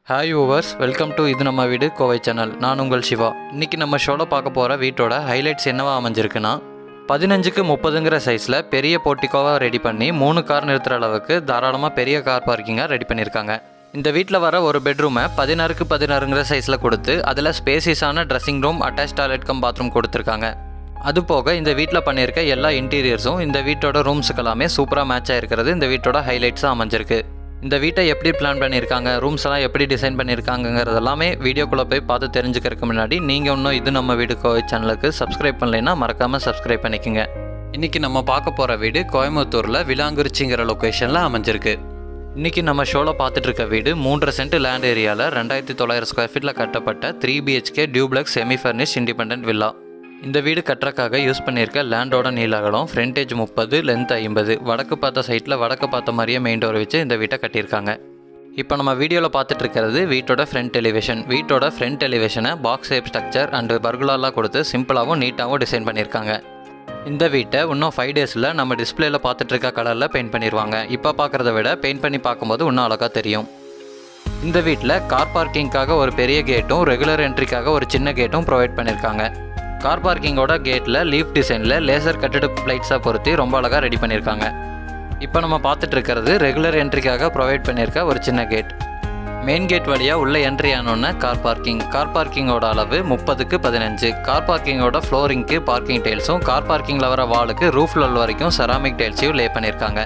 hi overs welcome to இது நம்ம வீடு கோவை சேனல் நான் உங்கள் சிவா இன்னைக்கு நம்ம ஷோவில் பார்க்க போகிற வீட்டோட ஹைலைட்ஸ் என்னவா அமைஞ்சிருக்குன்னா பதினஞ்சுக்கு முப்பதுங்கிற சைஸில் பெரிய போர்ட்டிக்கோவாக ரெடி பண்ணி மூணு கார் நிறுத்துகிற அளவுக்கு தாராளமாக பெரிய கார் பார்க்கிங்காக ரெடி பண்ணியிருக்காங்க இந்த வீட்டில் வர ஒரு பெட்ரூமை பதினாறுக்கு பதினாறுங்கிற சைஸில் கொடுத்து அதில் ஸ்பேசியஸான dressing room attach toilet cum bathroom கொடுத்துருக்காங்க அது போக இந்த வீட்டில் பண்ணியிருக்க எல்லா இன்டீரியர்ஸும் இந்த வீட்டோட ரூம்ஸுக்கு எல்லாமே சூப்பராக மேட்ச் ஆயிருக்கிறது இந்த வீட்டோட ஹைலைட்ஸாக அமைஞ்சிருக்கு இந்த வீட்டை எப்படி பிளான் பண்ணியிருக்காங்க ரூம்ஸ் எல்லாம் எப்படி டிசைன் பண்ணியிருக்காங்கங்கிறது எல்லாமே வீடியோக்குள்ளே போய் பார்த்து தெரிஞ்சுக்கிறதுக்கு முன்னாடி நீங்கள் இன்னும் இது நம்ம வீடு கோவை சேனலுக்கு சப்ஸ்கிரைப் பண்ணலைன்னா மறக்காமல் சப்ஸ்கிரைப் பண்ணிக்கோங்க இன்றைக்கி நம்ம பார்க்க போகிற வீடு கோயம்புத்தூரில் விலாங்குறிச்சிங்கிற லொக்கேஷனில் அமைஞ்சிருக்கு இன்றைக்கி நம்ம ஷோவில் பார்த்துட்டு இருக்க வீடு மூன்றரை சென்ட் லேண்ட் ஏரியாவில் ரெண்டாயிரத்தி தொள்ளாயிரம் ஸ்கொயர் ஃபீட்டில் கட்டப்பட்ட three BHK duplex semi furnish independent villa இந்த வீடு கட்டுறக்காக யூஸ் பண்ணியிருக்க லேண்டோட நீளகலம் ஃப்ரண்டேஜ் முப்பது லென்த் ஐம்பது வடக்கு பார்த்த சைட்டில் வடக்கு பார்த்த மாதிரியே மெயின் டோர் வச்சு இந்த வீட்டை கட்டியிருக்காங்க இப்போ நம்ம வீடியோவில் பார்த்துட்டு இருக்கிறது வீட்டோட ஃப்ரண்ட் எலிவேஷன் வீட்டோட ஃப்ரண்ட் எலிவேஷனை பாக்ஸ் ஷேப் ஸ்ட்ரக்சர் அண்டு பர்குலாலாம் கொடுத்து சிம்பிளாகவும் நீட்டாகவும் டிசைன் பண்ணியிருக்காங்க இந்த வீட்டை இன்னும் ஃபைவ் டேஸில் நம்ம டிஸ்பிளேல பார்த்துட்டு இருக்க கலரில் பெயிண்ட் பண்ணிடுவாங்க இப்போ பார்க்குறத விட பெயிண்ட் பண்ணி பார்க்கும்போது இன்னும் அழகாக தெரியும் இந்த வீட்டில் கார் பார்க்கிங்காக ஒரு பெரிய கேட்டும் ரெகுலர் என்ட்ரிக்காக ஒரு சின்ன கேட்டும் ப்ரொவைட் பண்ணியிருக்காங்க கார் பார்க்கிங்கோட கேட்டில் லீஃப் டிசைனில் லேசர் கட்டடு லைட்ஸாக பொருத்தி ரொம்ப அழகாக ரெடி பண்ணியிருக்காங்க இப்போ நம்ம பார்த்துட்டு இருக்கிறது ரெகுலர் என்ட்ரிக்காக ப்ரொவைட் பண்ணியிருக்க ஒரு சின்ன கேட் மெயின் கேட் வழியாக உள்ளே என்ட்ரி ஆனோன்னே கார் பார்க்கிங் கார் பார்க்கிங்கோட அளவு முப்பதுக்கு பதினஞ்சு கார் பார்க்கிங்கோட ஃப்ளோரிங்க்கு பார்க்கிங் டைல்ஸும் கார் பார்க்கிங்கில் வர வாலுக்கு ரூஃப் லெவல் வரைக்கும் செராமிக் டைல்ஸையும் லே பண்ணியிருக்காங்க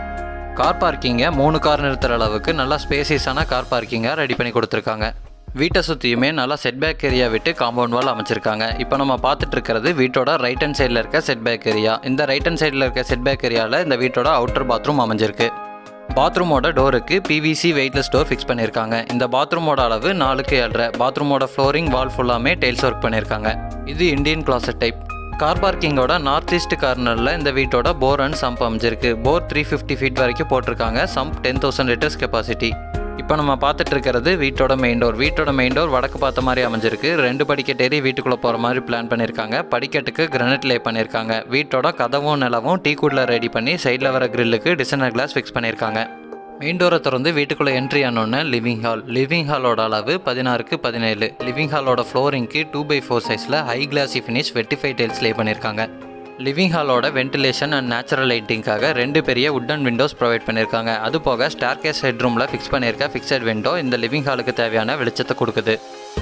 கார் பார்க்கிங்கை மூணு கார் நிறுத்துற அளவுக்கு நல்லா ஸ்பேசியஸான கார் பார்க்கிங்காக ரெடி பண்ணி கொடுத்துருக்காங்க வீட்டை சுற்றியுமே நல்லா செட்பேக் ஏரியா விட்டு காம்பவுண்ட் வால் அமைச்சிருக்காங்க இப்போ நம்ம பார்த்துட்டு இருக்கிறது வீட்டோட ரைட் ஹேண்ட் சைடில் இருக்க செட்பேக் ஏரியா இந்த ரைட் ஹேண்ட் சைடில் இருக்க செட்பேக் ஏரியாவில் இந்த வீட்டோட அவுட்டர் பாத்ரூம் அமைஞ்சிருக்கு பாத்ரூமோட டோருக்கு பிவிசி வெயிட்லெஸ் டோர் ஃபிக்ஸ் பண்ணியிருக்காங்க இந்த பாத்ரூமோட அளவு நாலுக்கு ஏழரை பாத்ரூமோட ஃப்ளோரிங் வால் ஃபுல்லாமே டைல்ஸ் ஒர்க் பண்ணியிருக்காங்க இது இந்தியன் கிளாசட் டைப் கார் பார்க்கிங்கோட நார்த் ஈஸ்ட் கார்னரில் இந்த வீட்டோட போர் அண்ட் சம்ப் அமைஞ்சிருக்கு போர் த்ரீ ஃபிஃப்டி ஃபீட் வரைக்கும் போட்டிருக்காங்க sump ten thousand litres capacity இப்போ நம்ம பார்த்துட்டு இருக்கிறது வீட்டோட மெயின் டோர் வீட்டோட மெயின் டோர் வடக்கு பார்த்த மாதிரி அமைஞ்சிருக்கு ரெண்டு படிக்கட்டு ஏறி வீட்டுக்குள்ளே போகிற மாதிரி பிளான் பண்ணியிருக்காங்க படிக்கட்டுக்கு கிரனைட் லே பண்ணியிருக்காங்க வீட்டோட கதவும் நிலவும் டீ கூடில் ரெடி பண்ணி சைடில் வர கிரில்லுக்கு டிசைனர் கிளாஸ் ஃபிக்ஸ் பண்ணியிருக்காங்க மெயின் டோரை திறந்து வீட்டுக்குள்ளே என்ட்ரி ஆனோன்னு லிவிங் ஹால் லிவிங் ஹாலோட அளவு பதினாறுக்கு பதினேழு லிவிங் ஹாலோட ஃப்ளோரிங்க்கு டூ பை ஃபோர் சைஸில் high glassy finish vitrified tiles lay பண்ணியிருக்காங்க லிவிங் ஹாலோட வென்டிலேஷன் அண்ட் நேச்சுரல் லைட்டிங்காக ரெண்டு பெரிய உட்டன் விண்டோஸ் ப்ரொவைட் பண்ணியிருக்காங்க அது போக ஸ்டார்கேஸ் ஹெட்ரூமில் ஃபிக்ஸ் பண்ணியிருக்க ஃபிக்ஸட் விண்டோ இந்த லிவிங் ஹாலுக்கு தேவையான வெளிச்சத்தை கொடுக்குது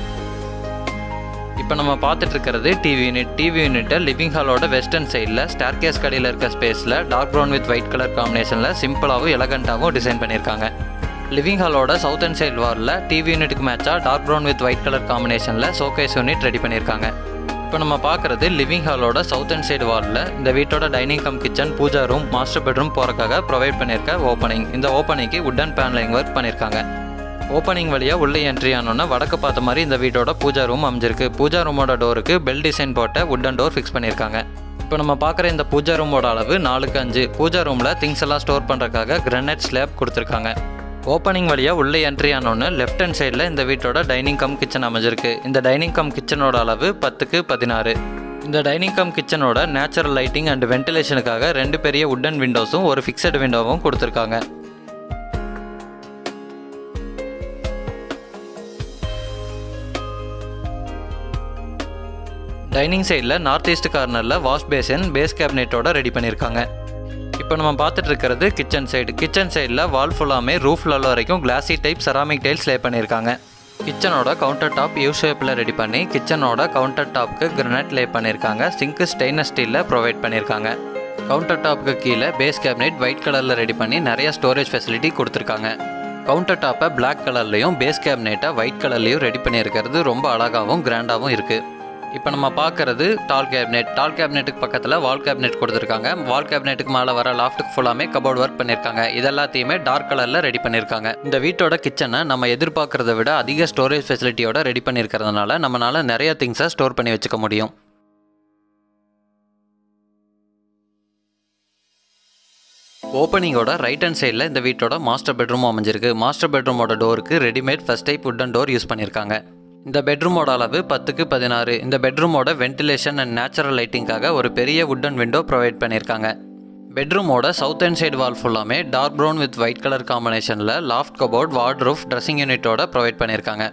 இப்போ நம்ம பார்த்துட்டு இருக்கிறது டிவி யூனிட் டிவி யூனிட்டை லிவிங் ஹாலோட வெஸ்டர்ன் சைடில் ஸ்டார்கேஸ் கடையில் இருக்க ஸ்பேஸில் dark brown with white colour காம்பினேஷனில் சிம்பிளாகவும் எலகண்ட்டாகவும் டிசைன் பண்ணியிருக்காங்க லிவிங் ஹாலோட சவுத் அண்ட் சைடு வாரில் டிவி யூனிட்டுக்கு மேட்சாக dark brown with white colour காம்பினேஷனில் ஷோகேஸ் யூனிட் ரெடி பண்ணியிருக்காங்க இப்போ நம்ம பார்க்குறது லிவிங் ஹாலோட சவுத் அண்ட் சைடு வாலில் இந்த வீட்டோட dining cum kitchen puja room master bedroom போகிறக்காக ப்ரொவைட் பண்ணியிருக்க ஓப்பனிங் இந்த ஓப்பனிங்க்கு உட்டன் பேனலிங் ஒர்க் பண்ணியிருக்காங்க ஓப்பனிங் வழியாக உள்ளே என்ட்ரி ஆனோன்னா வடக்கு பார்த்த மாதிரி இந்த வீட்டோட பூஜா ரூம் அமைஞ்சிருக்கு பூஜா ரூமோட டோருக்கு பெல் டிசைன் போட்ட உட்டன் டோர் ஃபிக்ஸ் பண்ணியிருக்காங்க இப்போ நம்ம பார்க்குற இந்த பூஜா ரூமோட அளவு நாலுக்கு அஞ்சு பூஜா ரூமில் திங்ஸ் எல்லாம் ஸ்டோர் பண்ணுறக்காக கிரனைட் ஸ்லேப் கொடுத்துருக்காங்க ஓப்பனிங் வழியாக உள்ளே என்ட்ரி ஆனோன்னு லெஃப்ட் ஹேண்ட் சைடில் இந்த வீட்டோட டைனிங் கம் கிச்சன் அமைஞ்சிருக்கு இந்த டைனிங் கம் கிச்சனோட அளவு பத்துக்கு பதினாறு இந்த டைனிங் கம் கிச்சனோட நேச்சுரல் லைட்டிங் அண்ட் வென்டிலேஷனுக்காக ரெண்டு பெரிய உட்டன் விண்டோஸும் ஒரு ஃபிக்ஸட் விண்டோவும் கொடுத்துருக்காங்க டைனிங் சைடில் நார்த் ஈஸ்ட் கார்னரில் வாஷ் பேசின் பேஸ் கேபினெட்டோட ரெடி பண்ணியிருக்காங்க இப்போ நம்ம பார்த்துட்டு இருக்கிறது கிச்சன் சைடு கிச்சன் சைடில் வால் ஃபுல்லாமே ரூஃப் லெவல் வரைக்கும் glassy type ceramic tiles lay பண்ணியிருக்காங்க கிச்சனோட கவுண்டர் டாப் யூ ஷேப்பில் ரெடி பண்ணி கிச்சனோட கவுண்டர் டாப்க்கு கிரனைட் லே பண்ணியிருக்காங்க சிங்க்கு ஸ்டெயின்லெஸ் ஸ்டீலில் ப்ரொவைட் பண்ணியிருக்காங்க கவுண்டர் டாப்புக்கு கீழே பேஸ் கேபினெட் ஒயிட் கலரில் ரெடி பண்ணி நிறைய ஸ்டோரேஜ் ஃபெசிலிட்டி கொடுத்துருக்காங்க கவுண்டர் டாப்பை பிளாக் கலர்லையும் பேஸ் கேபினெட்டை ஒயிட் கலர்லையும் ரெடி பண்ணியிருக்கிறது ரொம்ப அழகாகவும் கிராண்டாகவும் இருக்குது இப்போ நம்ம பார்க்குறது டால் கேபினெட் டால் கேபினெட்டுக்கு பக்கத்தில் வால் கேபினெட் கொடுத்துருக்காங்க வால் கேபினெட்டுக்கு மேலே வர லாஃப்ட்டுக்கு ஃபுல்லாமே கபோர்ட் ஒர்க் பண்ணியிருக்காங்க இதெல்லாத்தையுமே டார்க் கலரில் ரெடி பண்ணியிருக்காங்க இந்த வீட்டோட கிச்சனை நம்ம எதிர்பார்க்குறத விட அதிக ஸ்டோரேஜ் ஃபெசிலிட்டியோட ரெடி பண்ணியிருக்கிறதுனால நம்மளால் நிறைய திங்ஸை ஸ்டோர் பண்ணி வச்சுக்க முடியும் ஓப்பனிங்கோட ரைட் ஹேண்ட் சைடில் இந்த வீட்டோட மாஸ்டர் பெட்ரூம் அமைஞ்சிருக்கு மாஸ்டர் பெட்ரூமோட டோருக்கு readymade first type wooden door use பண்ணியிருக்காங்க இந்த பெட்ரூமோட அளவு பத்துக்கு பதினாறு இந்த பெட்ரூமோட வென்டிலேஷன் அண்ட் நேச்சுரல் லைட்டிங்காக ஒரு பெரிய உட்டன் விண்டோ ப்ரொவைட் பண்ணியிருக்காங்க பெட்ரூமோட சவுத் அண்ட் சைடு வால் ஃபுல்லாமே dark brown with white colour காம்பினேஷனில் லாஃப்ட் கபோர்ட் வார்ட்ரூஃப் ட்ரெஸ்ஸிங் யூனிட்டோட ப்ரொவைட் பண்ணியிருக்காங்க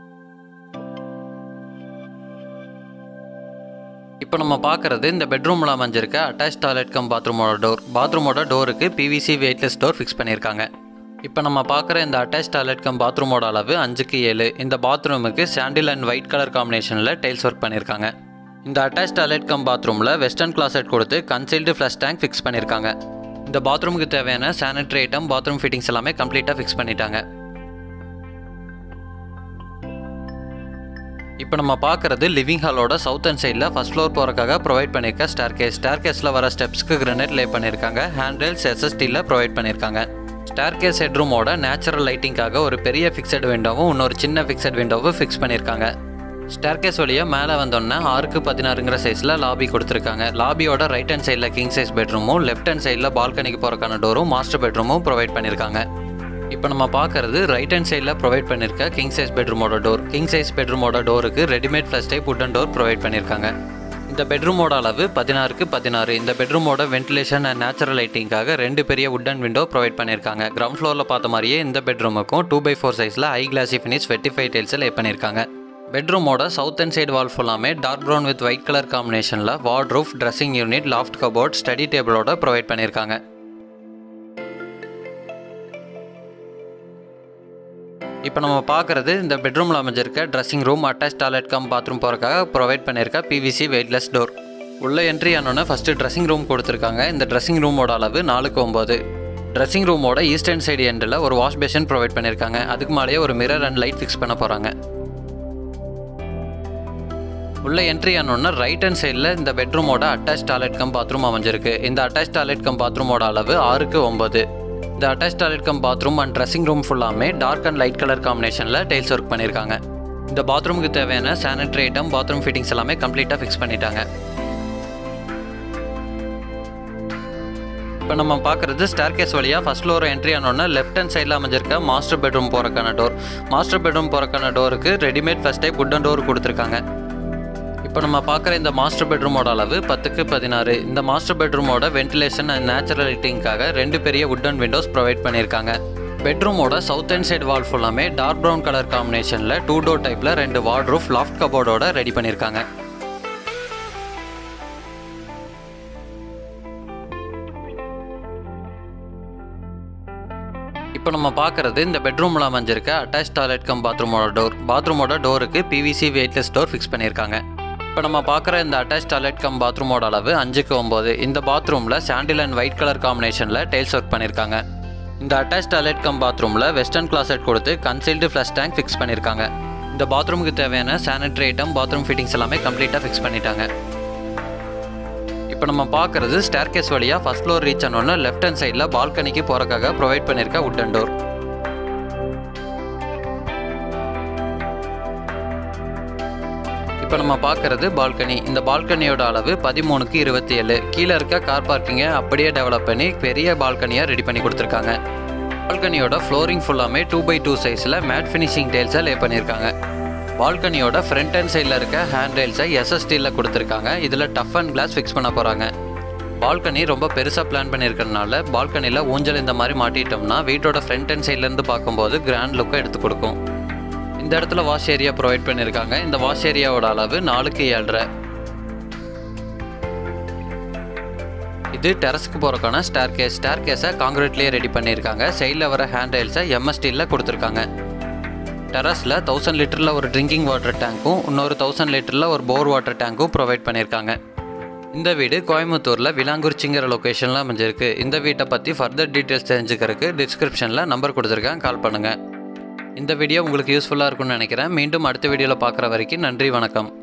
இப்போ நம்ம பார்க்குறது இந்த பெட்ரூமில் அமைஞ்சிருக்க அட்டாச் டாய்லெட் கம் பாத்ரூமோட டோர் பாத்ரூமோட டோருக்கு பிவிசி வெயிட்லெஸ் டோர் ஃபிக்ஸ் பண்ணியிருக்காங்க இப்போ நம்ம பார்க்குற இந்த அட்டாச் டாய்லெட் கம் பாத்ரூமோட அளவு அஞ்சுக்கு ஏழு இந்த பாத்ரூமுக்கு சாண்டில் அண்ட் ஒயிட் கலர் காம்பினேஷனில் டைல்ஸ் ஒர்க் பண்ணியிருக்காங்க இந்த அட்டாச் டாய்லெட் கம் பாத்ரூமில் வெஸ்டர்ன் கிளாசெட் கொடுத்து கன்சீல்டு ஃப்ளஷ் டேங்க் ஃபிக்ஸ் பண்ணியிருக்காங்க இந்த பாத்ரூமுக்கு தேவையான சானிட்டரி ஐட்டம் பாத்ரூம் ஃபிட்டிங்ஸ் எல்லாமே கம்ப்ளீட்டாக ஃபிக்ஸ் பண்ணிட்டாங்க இப்போ நம்ம பார்க்குறது லிவிங் ஹாலோட சவுத் அண்ட் சைடில் ஃபஸ்ட் ஃப்ளோர் போகிறக்காக ப்ரொவைட் பண்ணியிருக்க ஸ்டார் கேஸ் ஸ்டார் கேஸில் வர ஸ்டெப்ஸ்க்கு கிரனேட் லே பண்ணியிருக்காங்க ஹேண்ட்ரெல்ஸ் எஸ்எஸ்டியில் ப்ரொவைட் பண்ணியிருக்காங்க ஸ்டார் கேஸ் ஹெட்ரூமோட நேச்சுரல் லைட்டிங்காக ஒரு பெரிய ஃபிக்ஸட் விண்டோவும் இன்னொரு சின்ன ஃபிக்ஸட் விண்டோவும் ஃபிக்ஸ் பண்ணியிருக்காங்க ஸ்டார் கேஸ் வழியாக மேலே வந்தோன்னே ஆறுக்கு பதினாறுங்கிற சைஸில் லாபி கொடுத்துருக்காங்க லாபியோட ரைட் ஹேண்ட் சைடில் கிங் சைஸ் பெட்ரூமும் லெஃப்ட் ஹேண்ட் சைடில் பால்கனிக்கு போகிறக்கான டோரும் மாஸ்டர் பெட்ரூமும் ப்ரொவைட் பண்ணியிருக்காங்க இப்போ நம்ம பார்க்குறது ரைட் ஹேண்ட் சைடில் ப்ரொவைட் பண்ணியிருக்க கிங் சைஸ் பெட்ரூமோட டோர் கிங் சைஸ் பெட்ரூமோட டோருக்கு readymade flush type wooden door provide பண்ணியிருக்காங்க இந்த பெட்ரூமோட அளவு பதினாறுக்கு பதினாறு இந்த பெட்ரூமோட வென்டிலேஷன் அண்ட் நேச்சுரல் லைட்டிங்காக ரெண்டு பெரிய உட்டன் விண்டோ ப்ரொவைட் பண்ணியிருக்காங்க கிரவுண்ட் ஃப்ளோரில் பார்த்த மாதிரியே இந்த பெட்ரூமுக்கும் டூ பை ஃபோர் சைஸில் high glassy finish vitrified tiles lay பண்ணியிருக்காங்க பெட்ரூமோட சவுத் அண்ட் சைடு வால் ஃபுல்லாமே dark brown with white colour காம்பினேஷனில் wardrobe dressing unit loft cupboard study டேபிளோட ப்ரொவைட் பண்ணியிருக்காங்க இப்போ நம்ம பார்க்குறது இந்த பெட்ரூமில் அமைஞ்சிருக்க dressing room attach toilet cum bathroom போகிறக்காக ப்ரொவைட் பண்ணியிருக்க பிவிசி வெயிட்லெஸ் டோர் உள்ளே என்ட்ரி ஆனோன்னே ஃபஸ்ட்டு ட்ரெஸ்ஸிங் ரூம் கொடுத்துருக்காங்க இந்த ட்ரெஸ்ஸிங் ரூமோட அளவு நாலுக்கு ஒம்பது ட்ரெஸ்ஸிங் ரூமோட ஈஸ்டர்ன் சைடு எண்டில் ஒரு வாஷ் பேஷன் ப்ரொவைட் பண்ணியிருக்காங்க அதுக்கு மேலேயே ஒரு மிரர் அண்ட் லைட் ஃபிக்ஸ் பண்ண போகிறாங்க உள்ளே என்ட்ரி ஆனோன்னா ரைட் ஹேண்ட் சைடில் இந்த பெட்ரூமோட அட்டாச் டாய்லெட் கம் பாத்ரூம் அமைஞ்சிருக்கு இந்த அட்டாச் டாய்லெட் கம் பாத்ரூமோட அளவு ஆறுக்கு ஒம்பது இந்த attach toilet cum bathroom and dressing room ஃபுல்லாமே டார்க் அண்ட் லைட் கலர் காம்பினேஷனில் டைல்ஸ் ஒர்க் பண்ணியிருக்காங்க இந்த பாத்ரூமுக்கு தேவையான சானிட்டரி ஐட்டம் பாத்ரூம் ஃபிட்டிங்ஸ் எல்லாமே கம்ப்ளீட்டாக ஃபிக்ஸ் பண்ணிட்டாங்க இப்போ நம்ம பார்க்குறது ஸ்டார் கேஸ் வழியாக ஃபஸ்ட் ஃப்ளோர் என்ட்ரி ஆனோன்னா லெஃப்ட் ஹேண்ட் சைடில் அமைஞ்சிருக்க மாஸ்டர் பெட்ரூம் போகிறக்கான டோர் மாஸ்டர் பெட்ரூம் போகிறக்கான டோருக்கு readymade first type wooden door கொடுத்துருக்காங்க இப்போ நம்ம பார்க்குற இந்த மாஸ்டர் பெட்ரூமோட அளவு பத்துக்கு பதினாறு இந்த மாஸ்டர் பெட்ரூமோட வென்டிலேஷன் அண்ட் நேச்சுரல் லைட்டிங்காக ரெண்டு பெரிய உட்டன் விண்டோஸ் ப்ரொவைட் பண்ணியிருக்காங்க பெட்ரூமோட சவுத் அண்ட் சைடு வால் ஃபுல்லாமே டார்க் ப்ரௌன் கலர் காம்பினேஷனில் டூ டோர் டைப்பில் ரெண்டு வார்ட்ரூஃப் லாஃப்ட் கபோர்டோட ரெடி பண்ணியிருக்காங்க இப்போ நம்ம பார்க்குறது இந்த பெட்ரூமில் அமைஞ்சிருக்க அட்டாச் டாய்லெட் கம் பாத்ரூமோட டோர் பாத்ரூமோட டோருக்கு பிவிசி வெயிட்லெஸ் டோர் ஃபிக்ஸ் பண்ணியிருக்காங்க இப்போ நம்ம பார்க்குற இந்த அட்டாச் டாய்லெட் கம் பாத்ரூமோட அளவு அஞ்சுக்கு ஒம்பது இந்த பாத்ரூமில் சாண்டில் அண்ட் ஒயிட் கலர் காம்பினேஷனில் டைல்ஸ் ஒர்க் பண்ணியிருக்காங்க இந்த அட்டாச் டாய்லெட் கம் பாத்ரூமில் வெஸ்டர்ன் கிளாசெட் கொடுத்து கன்சீல்டு ஃப்ளஷ் டேங்க் ஃபிக்ஸ் பண்ணியிருக்காங்க இந்த பாத்ரூமுக்கு தேவையான சானிட்டரி ஐட்டம் பாத்ரூம் ஃபிட்டிங்ஸ் எல்லாமே கம்ப்ளீட்டாக ஃபிக்ஸ் பண்ணிட்டாங்க இப்போ நம்ம பார்க்குறது ஸ்டேர் கேஸ் வழியாக ஃபஸ்ட் ஃப்ளோர் ரீச் ஆனோன்னு லெஃப்ட் ஹேண்ட் சைடில் பால்கனிக்கு போகிறக்காக ப்ரொவைட் பண்ணியிருக்க உட்டன் டோர் இப்போ நம்ம பார்க்குறது பால்கனி இந்த பால்கனியோட அளவு பதிமூணுக்கு இருபத்தி ஏழு கீழே இருக்க கார் பார்க்கிங்கை அப்படியே டெவலப் பண்ணி பெரிய பால்கனியாக ரெடி பண்ணி கொடுத்துருக்காங்க பால்கனியோட ஃப்ளோரிங் ஃபுல்லாமே டூ பை டூ சைஸில் மேட் ஃபினிஷிங் டைல்ஸை லே பண்ணியிருக்காங்க பால்கனியோட ஃப்ரண்ட் அண்ட் சைடில் இருக்க ஹேண்ட் ரைல்ஸை எஸ்எஸ்டியில் கொடுத்துருக்காங்க இதில் டஃப் அண்ட் கிளாஸ் ஃபிக்ஸ் பண்ண போகிறாங்க பால்கனி ரொம்ப பெருசாக பிளான் பண்ணியிருக்கறனால பால்கனியில் ஊஞ்சல் இந்த மாதிரி மாட்டிட்டோம்னா வீட்டோட ஃப்ரண்ட் அண்ட் சைட்லேருந்து பார்க்கும்போது கிராண்ட் லுக்கை எடுத்து கொடுக்கும் இந்த இடத்துல வாஷ் ஏரியா ப்ரொவைட் பண்ணியிருக்காங்க இந்த வாஷ் ஏரியாவோட அளவு நாலுக்கு ஏழரை இது டெரஸ்க்கு போகிறக்கான ஸ்டார் கேஸ் ஸ்டார் கேஸை காங்கிரீட்லேயே ரெடி பண்ணியிருக்காங்க சைடில் வர ஹேண்ட் ரைல்ஸை எம்எஸ்டியில் கொடுத்துருக்காங்க டெரஸில் தௌசண்ட் லிட்டரில் ஒரு ட்ரிங்கிங் வாட்டர் டேங்க்கும் இன்னொரு தௌசண்ட் லிட்டரில் ஒரு போர் வாட்டர் டேங்க்கும் ப்ரொவைட் பண்ணியிருக்காங்க இந்த வீடு கோயம்புத்தூரில் விலாங்குறிச்சிங்கிற லொக்கேஷனில் அமைஞ்சிருக்கு இந்த வீட்டை பற்றி ஃபர்தர் டீட்டெயில்ஸ் தெரிஞ்சுக்கிறதுக்கு டிஸ்கிரிப்ஷனில் நம்பர் கொடுத்துருக்கேன் கால் பண்ணுங்கள் இந்த வீடியோ உங்களுக்கு யூஸ்ஃபுல்லாக இருக்கும்னு நினைக்கிறேன் மீண்டும் அடுத்த வீடியோவில் பார்க்குற வரைக்கும் நன்றி வணக்கம்